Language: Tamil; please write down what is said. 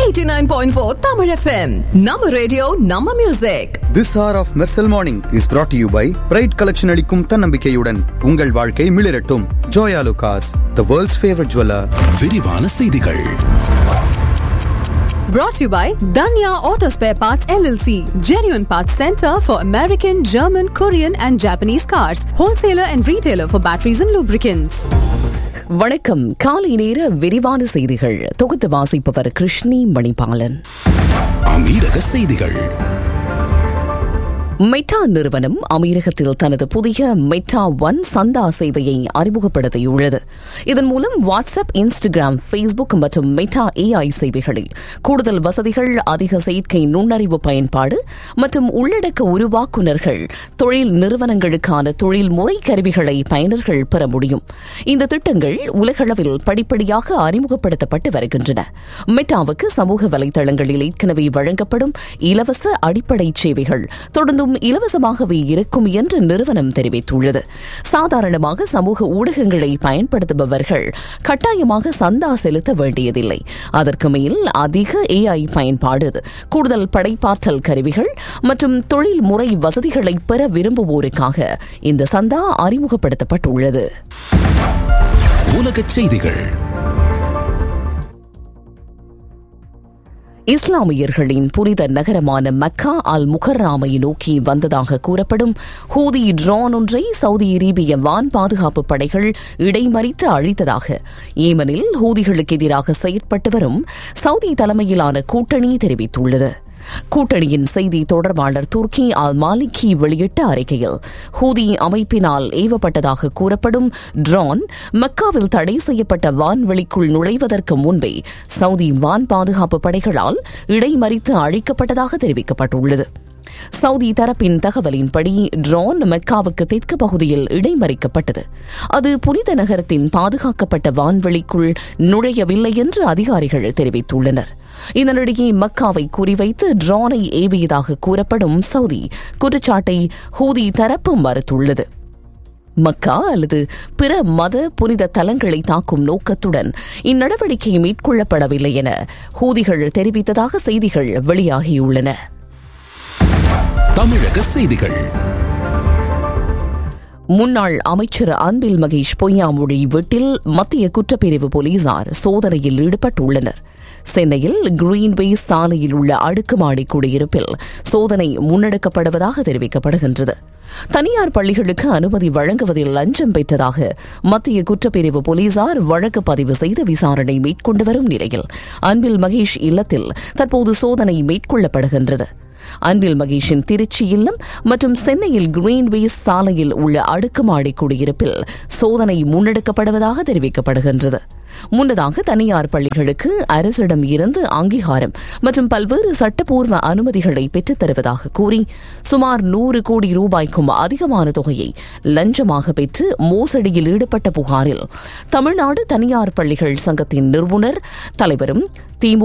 89.4 Tamil FM. Nama radio, Nama music. This hour of Mersal Morning is brought to you by Pride Collection அளிக்கும் தன்னம்பிக்கையுடன் உங்கள் வாழ்க்கை மிளிரட்டும் Joya லுகாஸ் the world's favorite jeweler விரிவான செய்திகள் Brought to you by Danya Auto Spare Parts LLC, genuine parts center for American, German, Korean, and Japanese cars, wholesaler and retailer for batteries and lubricants. வணக்கம் காலை நேர விரிவான செய்திகள் தொகுத்து வாசிப்பவர் கிருஷ்ணி மணிபாலன் அமீரக செய்திகள் மெட்டா நிறுவனம் அமீரகத்தில் தனது புதிய மெட்டா ஒன் சந்தா சேவையை அறிமுகப்படுத்தியுள்ளது இதன் மூலம் வாட்ஸ்அப் இன்ஸ்டாகிராம் ஃபேஸ்புக் மற்றும் மெட்டா ஏஐ சேவைகளில் கூடுதல் வசதிகள் அதிக செயற்கை நுண்ணறிவு பயன்பாடு மற்றும் உள்ளடக்க உருவாக்குநர்கள் தொழில் நிறுவனங்களுக்கான தொழில் முறை கருவிகளை பயனர்கள் பெற முடியும் இந்த திட்டங்கள் உலகளவில் படிப்படியாக அறிமுகப்படுத்தப்பட்டு வருகின்றன மெட்டாவுக்கு சமூக வலைதளங்களில் ஏற்கனவே வழங்கப்படும் இலவச அடிப்படை சேவைகள் தொடர்ந்தும் இலவசமாகவே இருக்கும் என்று நிறுவனம் தெரிவித்துள்ளது சாதாரணமாக சமூக ஊடகங்களை பயன்படுத்துபவர்கள் கட்டாயமாக சந்தா செலுத்த வேண்டியதில்லை அதற்கு மேல் அதிக ஏஐ பயன்பாடு கூடுதல் படைப்பாற்றல் கருவிகள் மற்றும் தொழில் முறை வசதிகளை பெற விரும்புவோருக்காக இந்த சந்தா அறிமுகப்படுத்தப்பட்டுள்ளது உலகச் செய்திகள் இஸ்லாமியர்களின் புனித நகரமான மக்கா அல் முகர்ராமை நோக்கி வந்ததாக கூறப்படும் ஹூதி ட்ரோன் ஒன்றை சவுதி அரேபிய வான் பாதுகாப்பு படைகள் இடைமறித்து அழித்ததாக ஏமனில் ஹூதிகளுக்கு எதிராக செயற்பட்டு வரும் சவுதி தலைமையிலான கூட்டணி தெரிவித்துள்ளது கூட்டணியின் செய்தி தொடர்பாளர் துர்கி அல் மாலிகி வெளியிட்ட அறிக்கையில் ஹூதி அமைப்பினால் ஏவப்பட்டதாக கூறப்படும் ட்ரோன் மக்காவில் தடை செய்யப்பட்ட வான்வெளிக்குள் நுழைவதற்கு முன்பே சவுதி வான் பாதுகாப்பு படைகளால் இடைமறித்து அழிக்கப்பட்டதாக தெரிவிக்கப்பட்டுள்ளது சவுதி தரப்பின் தகவலின்படி ட்ரோன் மெக்காவுக்கு தெற்கு பகுதியில் இடைமறிக்கப்பட்டது அது புனித நகரத்தின் பாதுகாக்கப்பட்ட வான்வெளிக்குள் நுழையவில்லை என்று அதிகாரிகள் தெரிவித்துள்ளனர் இதனிடையே மக்காவை குறிவைத்து ட்ரோனை ஏவியதாக கூறப்படும் சவுதி குற்றச்சாட்டை ஹூதி தரப்பு மறுத்துள்ளது மக்கா அல்லது பிற மத புனித தலங்களை தாக்கும் நோக்கத்துடன் இந்நடவடிக்கை மேற்கொள்ளப்படவில்லை என ஹூதிகள் தெரிவித்ததாக செய்திகள் வெளியாகியுள்ளன தமிழக செய்திகள் முன்னாள் அமைச்சர் அன்பில் மகேஷ் பொய்யாமொழி வீட்டில் மத்திய குற்றப்பிரிவு போலீசார் சோதனையில் ஈடுபட்டுள்ளனர் சென்னையில் கிரீன்வே சாலையில் உள்ள அடுக்குமாடி குடியிருப்பில் சோதனை முன்னெடுக்கப்படுவதாக தெரிவிக்கப்படுகின்றது தனியார் பள்ளிகளுக்கு அனுமதி வழங்குவதில் லஞ்சம் பெற்றதாக மத்திய குற்றப்பிரிவு போலீசார் வழக்கு பதிவு செய்து விசாரணை மேற்கொண்டு வரும் நிலையில் அன்பில் மகேஷ் இல்லத்தில் தற்போது சோதனை மேற்கொள்ளப்படுகின்றது அன்பில் மகேஷின் திருச்சி இல்லம் மற்றும் சென்னையில் கிரீன்வேஸ் சாலையில் உள்ள அடுக்குமாடி குடியிருப்பில் சோதனை முன்னெடுக்கப்படுவதாக தெரிவிக்கப்படுகின்றது முன்னதாக தனியார் பள்ளிகளுக்கு அரசிடம் இருந்து அங்கீகாரம் மற்றும் பல்வேறு சட்டப்பூர்வ அனுமதிகளை பெற்றுத் தருவதாக கூறி சுமார் நூறு கோடி ரூபாய்க்கும் அதிகமான தொகையை லஞ்சமாக பெற்று மோசடியில் ஈடுபட்ட புகாரில் தமிழ்நாடு தனியார் பள்ளிகள் சங்கத்தின் நிறுவனர் தலைவரும் திமுக